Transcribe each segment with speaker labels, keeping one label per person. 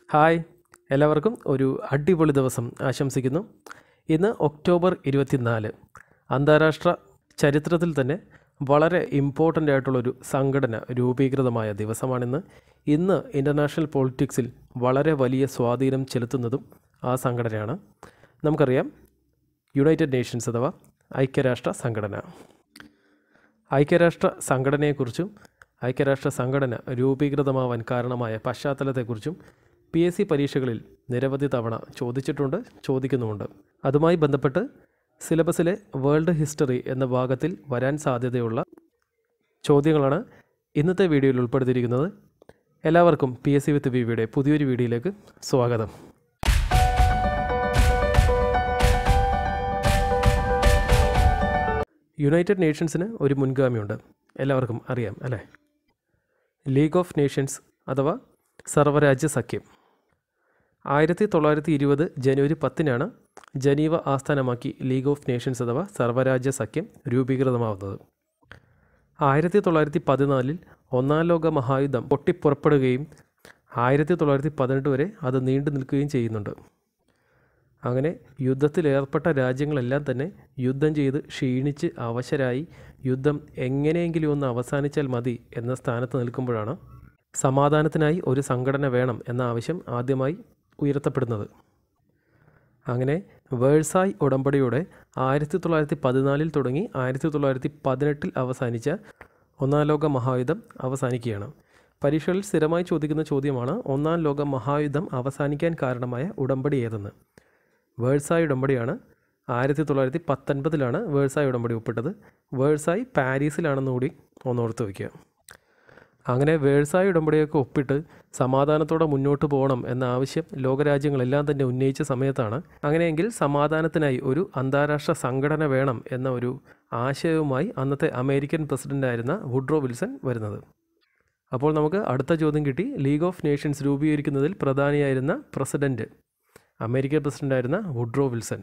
Speaker 1: hi എല്ലാവർക്കും ഒരു അടിപൊളി ദിവസം ആശംസിക്കുന്നു ഇന്ന് ഒക്ടോബർ ഇരുപത്തിനാല് അന്താരാഷ്ട്ര ചരിത്രത്തിൽ തന്നെ വളരെ ഇമ്പോർട്ടൻ്റ് ആയിട്ടുള്ളൊരു സംഘടന രൂപീകൃതമായ ദിവസമാണിന്ന് ഇന്ന് ഇൻ്റർനാഷണൽ പൊളിറ്റിക്സിൽ വളരെ വലിയ സ്വാധീനം ചെലുത്തുന്നതും ആ സംഘടനയാണ് നമുക്കറിയാം യുണൈറ്റഡ് നേഷൻസ് അഥവാ ഐക്യരാഷ്ട്ര സംഘടന ഐക്യരാഷ്ട്ര സംഘടനയെക്കുറിച്ചും ഐക്യരാഷ്ട്ര സംഘടന രൂപീകൃതമാവാൻ കാരണമായ പശ്ചാത്തലത്തെക്കുറിച്ചും പി എസ് സി പരീക്ഷകളിൽ നിരവധി തവണ ചോദിച്ചിട്ടുണ്ട് ചോദിക്കുന്നുമുണ്ട് അതുമായി ബന്ധപ്പെട്ട് സിലബസിലെ വേൾഡ് ഹിസ്റ്ററി എന്ന ഭാഗത്തിൽ വരാൻ സാധ്യതയുള്ള ചോദ്യങ്ങളാണ് ഇന്നത്തെ വീഡിയോയിൽ ഉൾപ്പെടുത്തിയിരിക്കുന്നത് എല്ലാവർക്കും പി എസ് സി വിത്ത് വിവിയുടെ പുതിയൊരു വീഡിയോയിലേക്ക് സ്വാഗതം യുണൈറ്റഡ് നേഷൻസിന് ഒരു മുൻഗാമിയുണ്ട് എല്ലാവർക്കും അറിയാം അല്ലേ ലീഗ് ഓഫ് നേഷൻസ് അഥവാ സർവ്വരാജ്യ സഖ്യം ആയിരത്തി തൊള്ളായിരത്തി ഇരുപത് ജനുവരി പത്തിനാണ് ജനീവ ആസ്ഥാനമാക്കി ലീഗ് ഓഫ് നേഷൻസ് അഥവാ സർവ്വരാജ്യ സഖ്യം രൂപീകൃതമാവുന്നത് ആയിരത്തി തൊള്ളായിരത്തി പതിനാലിൽ ഒന്നാം ലോക മഹായുദ്ധം പൊട്ടിപ്പുറപ്പെടുകയും ആയിരത്തി തൊള്ളായിരത്തി പതിനെട്ട് വരെ അത് നീണ്ടു നിൽക്കുകയും ചെയ്യുന്നുണ്ട് അങ്ങനെ യുദ്ധത്തിലേർപ്പെട്ട രാജ്യങ്ങളെല്ലാം തന്നെ യുദ്ധം ചെയ്ത് ക്ഷീണിച്ച് അവശരായി യുദ്ധം എങ്ങനെയെങ്കിലും ഒന്ന് അവസാനിച്ചാൽ മതി എന്ന സ്ഥാനത്ത് നിൽക്കുമ്പോഴാണ് സമാധാനത്തിനായി ഒരു സംഘടന വേണം എന്ന ആവശ്യം ആദ്യമായി ഉയർത്തപ്പെടുന്നത് അങ്ങനെ വേഴ്സായ് ഉടമ്പടിയോടെ ആയിരത്തി തൊള്ളായിരത്തി പതിനാലിൽ തുടങ്ങി ആയിരത്തി തൊള്ളായിരത്തി പതിനെട്ടിൽ അവസാനിച്ച ഒന്നാം ലോക മഹായുദ്ധം അവസാനിക്കുകയാണ് പരീക്ഷകളിൽ സ്ഥിരമായി ചോദിക്കുന്ന ചോദ്യമാണ് ഒന്നാം ലോക മഹായുദ്ധം അവസാനിക്കാൻ കാരണമായ ഉടമ്പടി ഏതെന്ന് വേഴ്സായ് ഉടമ്പടിയാണ് ആയിരത്തി തൊള്ളായിരത്തി പത്തൊൻപതിലാണ് വേഴ്സായ് ഉടമ്പടി ഒപ്പിട്ടത് വേഴ്സായ് പാരീസിലാണെന്ന് കൂടി ഒന്നോർത്ത് വയ്ക്കുക അങ്ങനെ വേഴ്സായ് ഉടമ്പടിയൊക്കെ ഒപ്പിട്ട് സമാധാനത്തോടെ മുന്നോട്ട് പോകണം എന്ന ആവശ്യം ലോകരാജ്യങ്ങളെല്ലാം തന്നെ ഉന്നയിച്ച സമയത്താണ് അങ്ങനെയെങ്കിൽ സമാധാനത്തിനായി ഒരു അന്താരാഷ്ട്ര സംഘടന വേണം എന്ന ഒരു ആശയവുമായി അന്നത്തെ അമേരിക്കൻ പ്രസിഡൻ്റായിരുന്ന വുഡ്രോ വിൽസൺ വരുന്നത് അപ്പോൾ നമുക്ക് അടുത്ത ചോദ്യം കിട്ടി ലീഗ് ഓഫ് നേഷൻസ് രൂപീകരിക്കുന്നതിൽ പ്രധാനിയായിരുന്ന പ്രസിഡൻറ്റ് അമേരിക്കൻ പ്രസിഡൻ്റായിരുന്ന വുഡ്രോ വിൽസൺ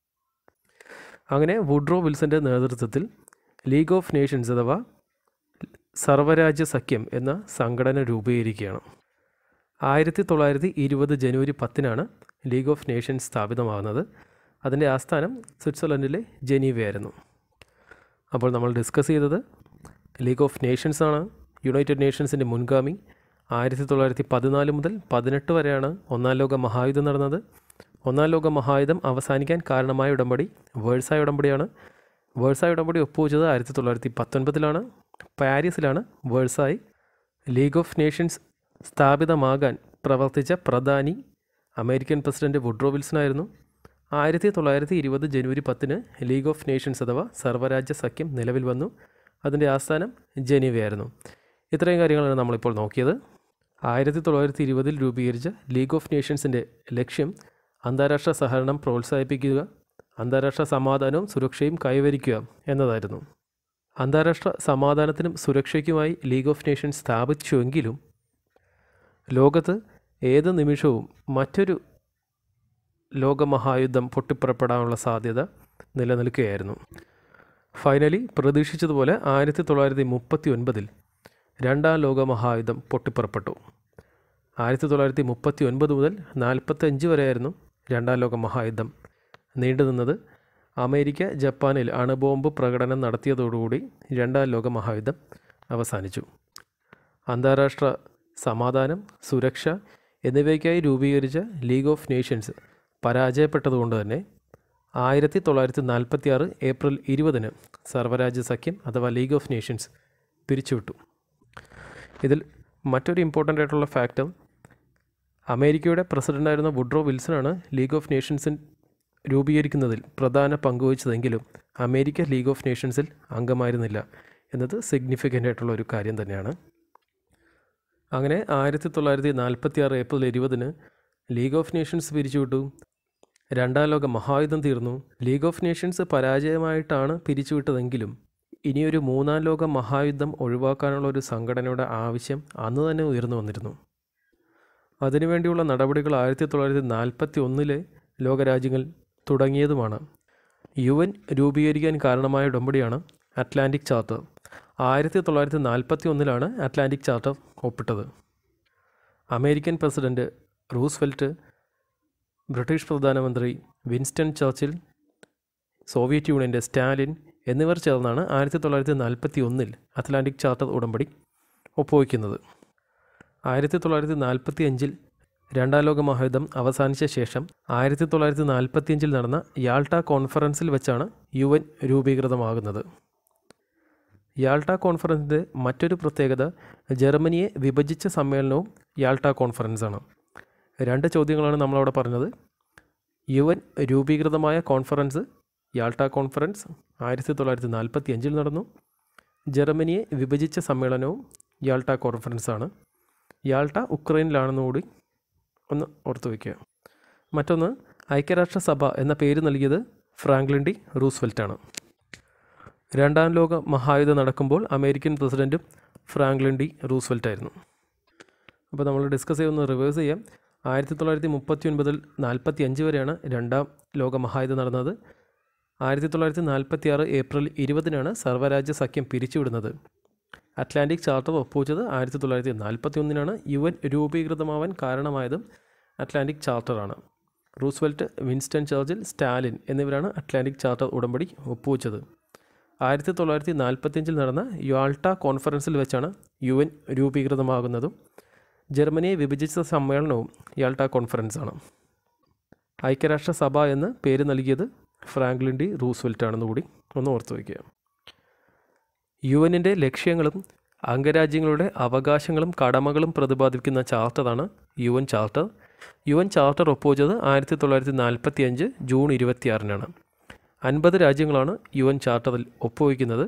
Speaker 1: അങ്ങനെ വുഡ്രോ വിൽസൻ്റെ നേതൃത്വത്തിൽ ലീഗ് ഓഫ് നേഷൻസ് അഥവാ സർവ്വരാജ്യ സഖ്യം എന്ന സംഘടന രൂപീകരിക്കുകയാണ് ആയിരത്തി തൊള്ളായിരത്തി ഇരുപത് ജനുവരി പത്തിനാണ് ലീഗ് ഓഫ് നേഷൻസ് സ്ഥാപിതമാകുന്നത് അതിൻ്റെ ആസ്ഥാനം സ്വിറ്റ്സർലൻഡിലെ ജനീവയായിരുന്നു അപ്പോൾ നമ്മൾ ഡിസ്കസ് ചെയ്തത് ലീഗ് ഓഫ് നേഷൻസ് ആണ് യുണൈറ്റഡ് നേഷൻസിൻ്റെ മുൻഗാമി ആയിരത്തി തൊള്ളായിരത്തി പതിനാല് മുതൽ പതിനെട്ട് വരെയാണ് ഒന്നാം ലോക മഹായുദ്ധം നടന്നത് ഒന്നാം ലോക മഹായുദ്ധം അവസാനിക്കാൻ കാരണമായ ഉടമ്പടി വേഴ്സായ ഉടമ്പടിയാണ് വേഴ്സായ ഉടമ്പടി ഒപ്പുവെച്ചത് ആയിരത്തി തൊള്ളായിരത്തി പത്തൊൻപതിലാണ് പാരീസിലാണ് വേഴ്സായി ലീഗ് ഓഫ് നേഷൻസ് സ്ഥാപിതമാകാൻ പ്രവർത്തിച്ച പ്രധാനി അമേരിക്കൻ പ്രസിഡന്റ് വുഡ്രോ വിൽസണായിരുന്നു ആയിരത്തി തൊള്ളായിരത്തി ഇരുപത് ജനുവരി പത്തിന് ലീഗ് ഓഫ് നേഷൻസ് അഥവാ സർവ്വരാജ്യ സഖ്യം നിലവിൽ വന്നു അതിൻ്റെ ആസ്ഥാനം ജനീവയായിരുന്നു ഇത്രയും കാര്യങ്ങളാണ് നമ്മളിപ്പോൾ നോക്കിയത് ആയിരത്തി തൊള്ളായിരത്തി ഇരുപതിൽ രൂപീകരിച്ച ലീഗ് ഓഫ് നേഷൻസിൻ്റെ ലക്ഷ്യം അന്താരാഷ്ട്ര സഹകരണം പ്രോത്സാഹിപ്പിക്കുക അന്താരാഷ്ട്ര സമാധാനവും സുരക്ഷയും കൈവരിക്കുക എന്നതായിരുന്നു അന്താരാഷ്ട്ര സമാധാനത്തിനും സുരക്ഷയ്ക്കുമായി ലീഗ് ഓഫ് നേഷൻസ് സ്ഥാപിച്ചുവെങ്കിലും ലോകത്ത് ഏത് നിമിഷവും മറ്റൊരു ലോകമഹായുദ്ധം പൊട്ടിപ്പുറപ്പെടാനുള്ള സാധ്യത നിലനിൽക്കുകയായിരുന്നു ഫൈനലി പ്രതീക്ഷിച്ചതുപോലെ ആയിരത്തി തൊള്ളായിരത്തി മുപ്പത്തി ഒൻപതിൽ രണ്ടാം ലോകമഹായുദ്ധം പൊട്ടിപ്പുറപ്പെട്ടു ആയിരത്തി തൊള്ളായിരത്തി മുപ്പത്തി ഒൻപത് മുതൽ നാൽപ്പത്തഞ്ച് വരെയായിരുന്നു രണ്ടാം ലോക മഹായുദ്ധം നീണ്ടുനിന്നത് അമേരിക്ക ജപ്പാനിൽ അണുബോംബ് പ്രകടനം നടത്തിയതോടുകൂടി രണ്ടാം ലോക മഹായുദ്ധം അവസാനിച്ചു അന്താരാഷ്ട്ര സമാധാനം സുരക്ഷ എന്നിവയ്ക്കായി രൂപീകരിച്ച ലീഗ് ഓഫ് നേഷൻസ് പരാജയപ്പെട്ടതുകൊണ്ട് തന്നെ ആയിരത്തി തൊള്ളായിരത്തി നാൽപ്പത്തി ആറ് ഏപ്രിൽ ഇരുപതിന് സർവ്വരാജ്യ സഖ്യം അഥവാ ലീഗ് ഓഫ് നേഷൻസ് പിരിച്ചുവിട്ടു ഇതിൽ മറ്റൊരു ഇമ്പോർട്ടൻ്റ് ആയിട്ടുള്ള ഫാക്ടർ അമേരിക്കയുടെ പ്രസിഡൻ്റായിരുന്ന വുഡ്രോ വിൽസണാണ് ലീഗ് ഓഫ് നേഷൻസിൻ രൂപീകരിക്കുന്നതിൽ പ്രധാന പങ്കുവഹിച്ചതെങ്കിലും അമേരിക്ക ലീഗ് ഓഫ് നേഷൻസിൽ അംഗമായിരുന്നില്ല എന്നത് സിഗ്നിഫിക്കൻ്റ് ആയിട്ടുള്ള ഒരു കാര്യം തന്നെയാണ് അങ്ങനെ ആയിരത്തി തൊള്ളായിരത്തി നാൽപ്പത്തി ആറ് ഏപ്രിൽ ഇരുപതിന് ലീഗ് ഓഫ് നേഷൻസ് പിരിച്ചുവിട്ടു രണ്ടാം ലോക മഹായുദ്ധം തീർന്നു ലീഗ് ഓഫ് നേഷൻസ് പരാജയമായിട്ടാണ് പിരിച്ചുവിട്ടതെങ്കിലും ഇനിയൊരു മൂന്നാം ലോക മഹായുദ്ധം ഒഴിവാക്കാനുള്ള ഒരു സംഘടനയുടെ ആവശ്യം അന്ന് തന്നെ ഉയർന്നു വന്നിരുന്നു അതിനുവേണ്ടിയുള്ള നടപടികൾ ആയിരത്തി തൊള്ളായിരത്തി നാൽപ്പത്തി ഒന്നിലെ ലോകരാജ്യങ്ങൾ തുടങ്ങിയതുമാണ് യു എൻ രൂപീകരിക്കാൻ കാരണമായ ഉടമ്പടിയാണ് അറ്റ്ലാന്റിക് ചാർട്ടർ ആയിരത്തി തൊള്ളായിരത്തി നാൽപ്പത്തി ഒന്നിലാണ് അറ്റ്ലാന്റിക് ചാർട്ടർ ഒപ്പിട്ടത് അമേരിക്കൻ പ്രസിഡന്റ് റൂസ്വെൽറ്റ് ബ്രിട്ടീഷ് പ്രധാനമന്ത്രി വിൻസ്റ്റൺ ചർച്ചിൽ സോവിയറ്റ് യൂണിയൻ്റെ സ്റ്റാലിൻ എന്നിവർ ചേർന്നാണ് ആയിരത്തി തൊള്ളായിരത്തി നാൽപ്പത്തി ഒന്നിൽ അറ്റ്ലാന്റിക് ചാർട്ടർ ഉടമ്പടി ഒപ്പുവയ്ക്കുന്നത് ആയിരത്തി തൊള്ളായിരത്തി നാൽപ്പത്തി അഞ്ചിൽ രണ്ടാം ലോക മഹായുദ്ധം അവസാനിച്ച ശേഷം ആയിരത്തി തൊള്ളായിരത്തി നാൽപ്പത്തി അഞ്ചിൽ നടന്ന യാൾട്ട കോൺഫറൻസിൽ വെച്ചാണ് യു എൻ രൂപീകൃതമാകുന്നത് യാൾട്ട കോൺഫറൻസിൻ്റെ മറ്റൊരു പ്രത്യേകത ജർമ്മനിയെ വിഭജിച്ച സമ്മേളനവും യാൾട്ട കോൺഫറൻസാണ് രണ്ട് ചോദ്യങ്ങളാണ് നമ്മളവിടെ പറഞ്ഞത് യു എൻ രൂപീകൃതമായ കോൺഫറൻസ് യാൾട്ട കോൺഫറൻസ് ആയിരത്തി തൊള്ളായിരത്തി നാൽപ്പത്തി അഞ്ചിൽ നടന്നു ജർമ്മനിയെ വിഭജിച്ച സമ്മേളനവും യാൾട്ട കോൺഫറൻസാണ് യാൾട്ട ഉക്രൈനിലാണെന്നുകൂടി ഒന്ന് ഓർത്തു വയ്ക്കുക മറ്റൊന്ന് ഐക്യരാഷ്ട്രസഭ എന്ന പേര് നൽകിയത് ഫ്രാങ്ക്ലിൻ ഡി റൂസ്വെൽറ്റാണ് രണ്ടാം ലോക മഹായുദ്ധം നടക്കുമ്പോൾ അമേരിക്കൻ പ്രസിഡൻറ്റും ഫ്രാങ്ക്ലിൻ ഡി റൂസ്വെൽറ്റ് ആയിരുന്നു അപ്പോൾ നമ്മൾ ഡിസ്കസ് ചെയ്യുന്ന റിവേഴ്സ് ചെയ്യാം ആയിരത്തി തൊള്ളായിരത്തി മുപ്പത്തി ഒൻപതിൽ നാൽപ്പത്തി അഞ്ച് വരെയാണ് രണ്ടാം ലോക മഹായുദ്ധം നടന്നത് ആയിരത്തി തൊള്ളായിരത്തി നാൽപ്പത്തി ആറ് ഏപ്രിൽ ഇരുപതിനാണ് സർവ്വരാജ്യ സഖ്യം പിരിച്ചുവിടുന്നത് അറ്റ്ലാന്റിക് ചാർട്ടർ ഒപ്പുവെച്ചത് ആയിരത്തി തൊള്ളായിരത്തി നാൽപ്പത്തി ഒന്നിനാണ് യു എൻ രൂപീകൃതമാവാൻ കാരണമായതും അറ്റ്ലാന്റിക് ചാർട്ടറാണ് റൂസ്വെൽറ്റ് വിൻസ്റ്റൺ ചർച്ചിൽ സ്റ്റാലിൻ എന്നിവരാണ് അറ്റ്ലാന്റിക് ചാർട്ടർ ഉടമ്പടി ഒപ്പുവെച്ചത് ആയിരത്തി തൊള്ളായിരത്തി നാൽപ്പത്തിയഞ്ചിൽ നടന്ന യാൾട്ട കോൺഫറൻസിൽ വെച്ചാണ് യു എൻ രൂപീകൃതമാകുന്നതും ജർമ്മനിയെ വിഭജിച്ച സമ്മേളനവും യാൾട്ട കോൺഫറൻസാണ് ഐക്യരാഷ്ട്രസഭ എന്ന് പേര് നൽകിയത് ഫ്രാങ്ക്ലിൻ ഡി റൂസ്വെൽറ്റ് ആണെന്ന് കൂടി ഒന്ന് ഓർത്തു വയ്ക്കുക യു എന്നിൻ്റെ ലക്ഷ്യങ്ങളും അംഗരാജ്യങ്ങളുടെ അവകാശങ്ങളും കടമകളും പ്രതിപാദിക്കുന്ന ചാർട്ടറാണ് U N charter U N charter ഒപ്പുവെച്ചത് ആയിരത്തി തൊള്ളായിരത്തി നാൽപ്പത്തി അഞ്ച് ജൂൺ ഇരുപത്തിയാറിനാണ് അൻപത് രാജ്യങ്ങളാണ് യു എൻ ചാർട്ടറിൽ ഒപ്പുവയ്ക്കുന്നത്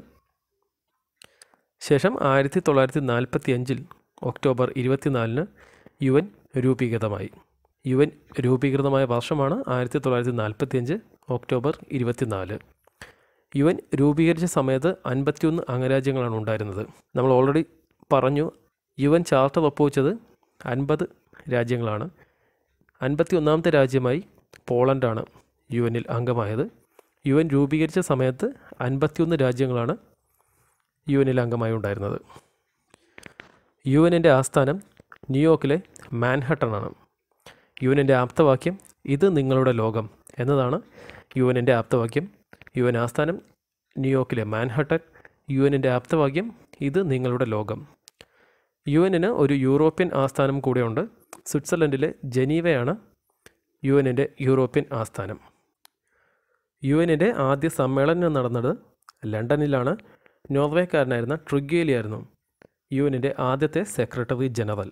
Speaker 1: ശേഷം ആയിരത്തി തൊള്ളായിരത്തി നാൽപ്പത്തി അഞ്ചിൽ ഒക്ടോബർ ഇരുപത്തിനാലിന് യു എൻ രൂപീകൃതമായി യു എൻ രൂപീകൃതമായ വർഷമാണ് ആയിരത്തി തൊള്ളായിരത്തി നാൽപ്പത്തി അഞ്ച് ഒക്ടോബർ ഇരുപത്തിനാല് യു എൻ രൂപീകരിച്ച സമയത്ത് അൻപത്തിയൊന്ന് അംഗരാജ്യങ്ങളാണ് ഉണ്ടായിരുന്നത് നമ്മൾ ഓൾറെഡി പറഞ്ഞു യു എൻ ചാർട്ടർ ഒപ്പുവെച്ചത് അൻപത് രാജ്യങ്ങളാണ് അൻപത്തി ഒന്നാമത്തെ രാജ്യമായി പോളണ്ടാണ് യു എന്നിൽ അംഗമായത് യു എൻ രൂപീകരിച്ച സമയത്ത് അൻപത്തിയൊന്ന് രാജ്യങ്ങളാണ് യു എന്നിൽ അംഗമായി ഉണ്ടായിരുന്നത് യു എന്നിൻ്റെ ആസ്ഥാനം ന്യൂയോർക്കിലെ മാൻഹട്ടനാണ് യു എന്നിൻ്റെ ആപ്തവാക്യം ഇത് നിങ്ങളുടെ ലോകം എന്നതാണ് യു എന്നിൻ്റെ ആപ്തവാക്യം യു എൻ ആസ്ഥാനം ന്യൂയോർക്കിലെ മാൻഹട്ടൻ യു എന്നിൻ്റെ ആപ്തവാക്യം ഇത് നിങ്ങളുടെ ലോകം യു എന്നിന് ഒരു യൂറോപ്യൻ ആസ്ഥാനം കൂടെയുണ്ട് സ്വിറ്റ്സർലൻഡിലെ ജനീവയാണ് യു എന്നിൻ്റെ യൂറോപ്യൻ ആസ്ഥാനം യു എന്നിൻ്റെ ആദ്യ സമ്മേളനം നടന്നത് ലണ്ടനിലാണ് നോർവേക്കാരനായിരുന്ന ട്രിഗ്വേലിയായിരുന്നു യു എന്നിൻ്റെ ആദ്യത്തെ സെക്രട്ടറി ജനറൽ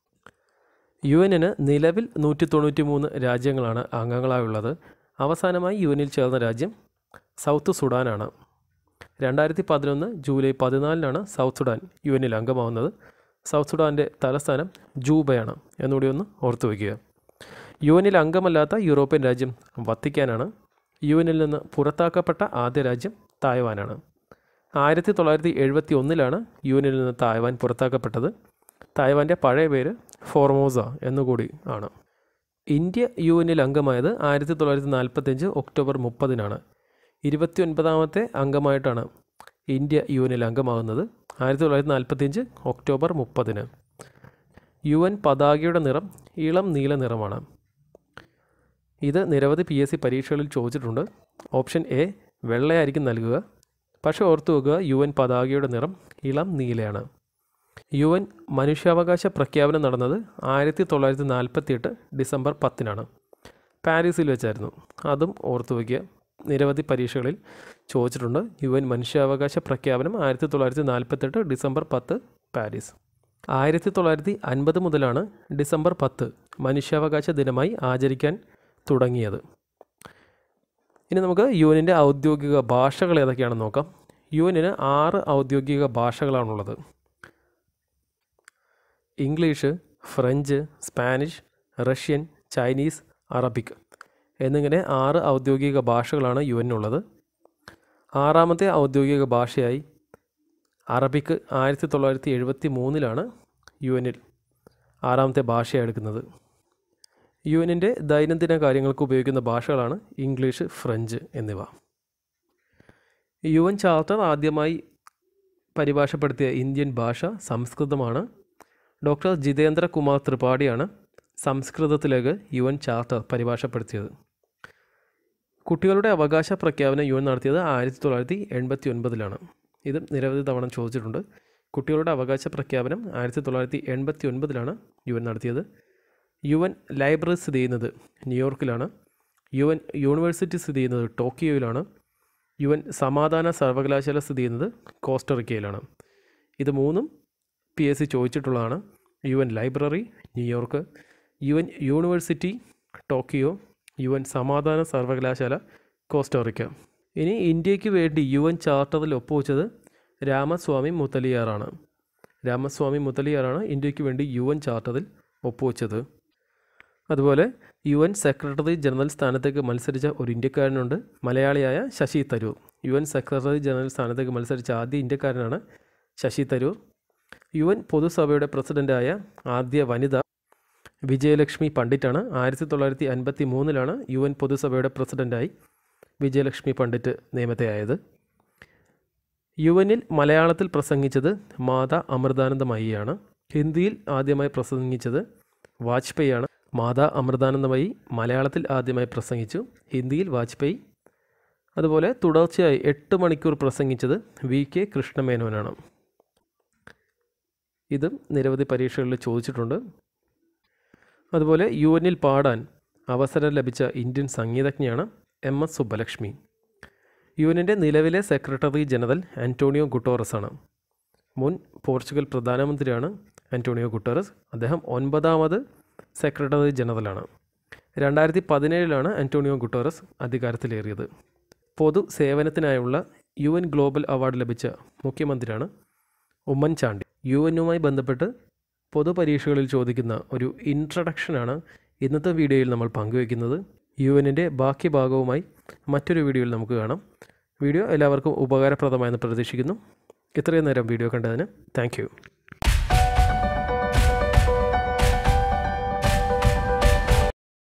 Speaker 1: യു എന്നിന് നിലവിൽ നൂറ്റി തൊണ്ണൂറ്റി മൂന്ന് രാജ്യങ്ങളാണ് അംഗങ്ങളായുള്ളത് അവസാനമായി യു എന്നിൽ ചേർന്ന രാജ്യം സൗത്ത് സുഡാനാണ് രണ്ടായിരത്തി പതിനൊന്ന് ജൂലൈ പതിനാലിനാണ് സൗത്ത് സുഡാൻ യു എന്നിൽ അംഗമാവുന്നത് സൗത്ത് സുഡാൻ്റെ തലസ്ഥാനം ജൂബയാണ് എന്നുകൂടി ഒന്ന് ഓർത്തു വയ്ക്കുക യു എന്നിൽ അംഗമല്ലാത്ത യൂറോപ്യൻ രാജ്യം വത്തിക്കാനാണ് യു എന്നിൽ നിന്ന് പുറത്താക്കപ്പെട്ട ആദ്യ രാജ്യം തായ്വാനാണ് ആയിരത്തി തൊള്ളായിരത്തി എഴുപത്തി ഒന്നിലാണ് യു എന്നിൽ നിന്ന് തായ്വാൻ പുറത്താക്കപ്പെട്ടത് തായ്വാൻ്റെ പഴയ പേര് ഫോർമോസ എന്നുകൂടി ആണ് ഇന്ത്യ യു എന്നിൽ അംഗമായത് ആയിരത്തി തൊള്ളായിരത്തി നാൽപ്പത്തഞ്ച് ഒക്ടോബർ മുപ്പതിനാണ് ഇരുപത്തി ഒൻപതാമത്തെ അംഗമായിട്ടാണ് ഇന്ത്യ യു എന്നിൽ അംഗമാകുന്നത് ആയിരത്തി തൊള്ളായിരത്തി നാൽപ്പത്തിയഞ്ച് ഒക്ടോബർ മുപ്പതിന് യു എൻ പതാകയുടെ നിറം ഇളം നീല നിറമാണ് ഇത് നിരവധി പി എസ് സി പരീക്ഷകളിൽ ചോദിച്ചിട്ടുണ്ട് ഓപ്ഷൻ എ വെള്ളയായിരിക്കും നൽകുക പക്ഷേ ഓർത്തു വെക്കുക യു എൻ പതാകയുടെ നിറം ഇളം നീലയാണ് യു എൻ മനുഷ്യാവകാശ പ്രഖ്യാപനം നടന്നത് ആയിരത്തി തൊള്ളായിരത്തി നാൽപ്പത്തി എട്ട് ഡിസംബർ പത്തിനാണ് പാരീസിൽ വെച്ചായിരുന്നു അതും ഓർത്തു വയ്ക്കുക നിരവധി പരീക്ഷകളിൽ ചോദിച്ചിട്ടുണ്ട് യു എൻ മനുഷ്യാവകാശ പ്രഖ്യാപനം ആയിരത്തി തൊള്ളായിരത്തി നാൽപ്പത്തെട്ട് ഡിസംബർ പത്ത് പാരീസ് ആയിരത്തി തൊള്ളായിരത്തി അൻപത് മുതലാണ് ഡിസംബർ പത്ത് മനുഷ്യാവകാശ ദിനമായി ആചരിക്കാൻ തുടങ്ങിയത് ഇനി നമുക്ക് യു എനിൻ്റെ ഔദ്യോഗിക ഭാഷകൾ ഏതൊക്കെയാണെന്ന് നോക്കാം യു എന്നിന് ആറ് ഔദ്യോഗിക ഭാഷകളാണുള്ളത് English French Spanish Russian Chinese Arabic എന്നിങ്ങനെ ആറ് ഔദ്യോഗിക ഭാഷകളാണ് യു എന്നുള്ളത് ആറാമത്തെ ഔദ്യോഗിക ഭാഷയായി അറബിക്ക് ആയിരത്തി തൊള്ളായിരത്തി എഴുപത്തി മൂന്നിലാണ് യു എന്നിൽ ആറാമത്തെ ഭാഷയായി എടുക്കുന്നത് യു എന്നിൻ്റെ ദൈനംദിന കാര്യങ്ങൾക്ക് ഉപയോഗിക്കുന്ന ഭാഷകളാണ് ഇംഗ്ലീഷ് ഫ്രഞ്ച് എന്നിവ യു എൻ ചാർട്ടർ ആദ്യമായി പരിഭാഷപ്പെടുത്തിയ ഇന്ത്യൻ ഭാഷ സംസ്കൃതമാണ് ഡോക്ടർ ജിതേന്ദ്ര കുമാർ ത്രിപാഠിയാണ് സംസ്കൃതത്തിലേക്ക് യു എൻ ചാർട്ടർ പരിഭാഷപ്പെടുത്തിയത് കുട്ടികളുടെ അവകാശ പ്രഖ്യാപനം യു എൻ നടത്തിയത് ആയിരത്തി തൊള്ളായിരത്തി എൺപത്തി ഒൻപതിലാണ് ഇത് നിരവധി തവണ ചോദിച്ചിട്ടുണ്ട് കുട്ടികളുടെ അവകാശ പ്രഖ്യാപനം ആയിരത്തി തൊള്ളായിരത്തി എൺപത്തി ഒൻപതിലാണ് യു എൻ നടത്തിയത് യു എൻ ലൈബ്രറി സ്ഥിതി ചെയ്യുന്നത് ന്യൂയോർക്കിലാണ് യു എൻ യൂണിവേഴ്സിറ്റി സ്ഥിതി ചെയ്യുന്നത് ടോക്കിയോയിലാണ് യു എൻ സമാധാന സർവകലാശാല സ്ഥിതി ചെയ്യുന്നത് കോസ്റ്ററിക്കയിലാണ് ഇത് മൂന്നും പി എസ് സി ചോദിച്ചിട്ടുള്ളതാണ് U N library New York U N university Tokyo U N സമാധാന സർവകലാശാല കോസ്റ്റോറിക്ക ഇനി ഇന്ത്യക്ക് വേണ്ടി യു എൻ ചാർട്ടറിൽ ഒപ്പുവെച്ചത് രാമസ്വാമി മുത്തലിയാറാണ് രാമസ്വാമി മുത്തലിയാറാണ് ഇന്ത്യക്ക് വേണ്ടി യു എൻ ചാർട്ടറിൽ ഒപ്പുവെച്ചത് അതുപോലെ യു എൻ സെക്രട്ടറി ജനറൽ സ്ഥാനത്തേക്ക് മത്സരിച്ച ഒരു ഇന്ത്യക്കാരനുണ്ട് മലയാളിയായ Shashi Tharoor U N secretary general സ്ഥാനത്തേക്ക് മത്സരിച്ച ആദ്യ ഇന്ത്യക്കാരനാണ് ശശി തരൂർ യു എൻ പൊതുസഭയുടെ പ്രസിഡൻ്റായ ആദ്യ വനിത വിജയലക്ഷ്മി പണ്ഡിറ്റാണ് ആയിരത്തി തൊള്ളായിരത്തി അൻപത്തി മൂന്നിലാണ് യു എൻ പൊതുസഭയുടെ പ്രസിഡൻ്റായി വിജയലക്ഷ്മി പണ്ഡിറ്റ് നിയമതയായത് യു എനിൽ മലയാളത്തിൽ പ്രസംഗിച്ചത് മാതാ അമൃതാനന്ദമയിയാണ് ഹിന്ദിയിൽ ആദ്യമായി പ്രസംഗിച്ചത് വാജ്പേയിയാണ് മാതാ അമൃതാനന്ദമയി മലയാളത്തിൽ ആദ്യമായി പ്രസംഗിച്ചു ഹിന്ദിയിൽ വാജ്പേയി അതുപോലെ തുടർച്ചയായി എട്ട് മണിക്കൂർ പ്രസംഗിച്ചത് വി കെ കൃഷ്ണമേനോനാണ് ഇതും നിരവധി പരീക്ഷകളിൽ ചോദിച്ചിട്ടുണ്ട് അതുപോലെ യു എനിൽ പാടാൻ അവസരം ലഭിച്ച ഇന്ത്യൻ സംഗീതജ്ഞയാണ് എം എസ് സുബ്ബലക്ഷ്മി യു എന്നിൻ്റെ നിലവിലെ സെക്രട്ടറി ജനറൽ ആൻറ്റോണിയോ ഗുട്ടോറസ് ആണ് മുൻ പോർച്ചുഗൽ പ്രധാനമന്ത്രിയാണ് ആൻറ്റോണിയോ ഗുട്ടറസ് അദ്ദേഹം ഒൻപതാമത് സെക്രട്ടറി ജനറലാണ് രണ്ടായിരത്തി പതിനേഴിലാണ് ആൻറ്റോണിയോ ഗുട്ടറസ് അധികാരത്തിലേറിയത് പൊതു സേവനത്തിനായുള്ള യു എൻ ഗ്ലോബൽ അവാർഡ് ലഭിച്ച മുഖ്യമന്ത്രിയാണ് ഉമ്മൻചാണ്ടി യു എന്നുമായി ബന്ധപ്പെട്ട് പൊതുപരീക്ഷകളിൽ ചോദിക്കുന്ന ഒരു ഇൻട്രഡക്ഷനാണ് ഇന്നത്തെ വീഡിയോയിൽ നമ്മൾ പങ്കുവയ്ക്കുന്നത് യു എന്നിൻ്റെ ബാക്കി ഭാഗവുമായി മറ്റൊരു വീഡിയോയിൽ നമുക്ക് കാണാം വീഡിയോ എല്ലാവർക്കും ഉപകാരപ്രദമായെന്ന് പ്രതീക്ഷിക്കുന്നു ഇത്രയും നേരം വീഡിയോ കണ്ടതിന് താങ്ക്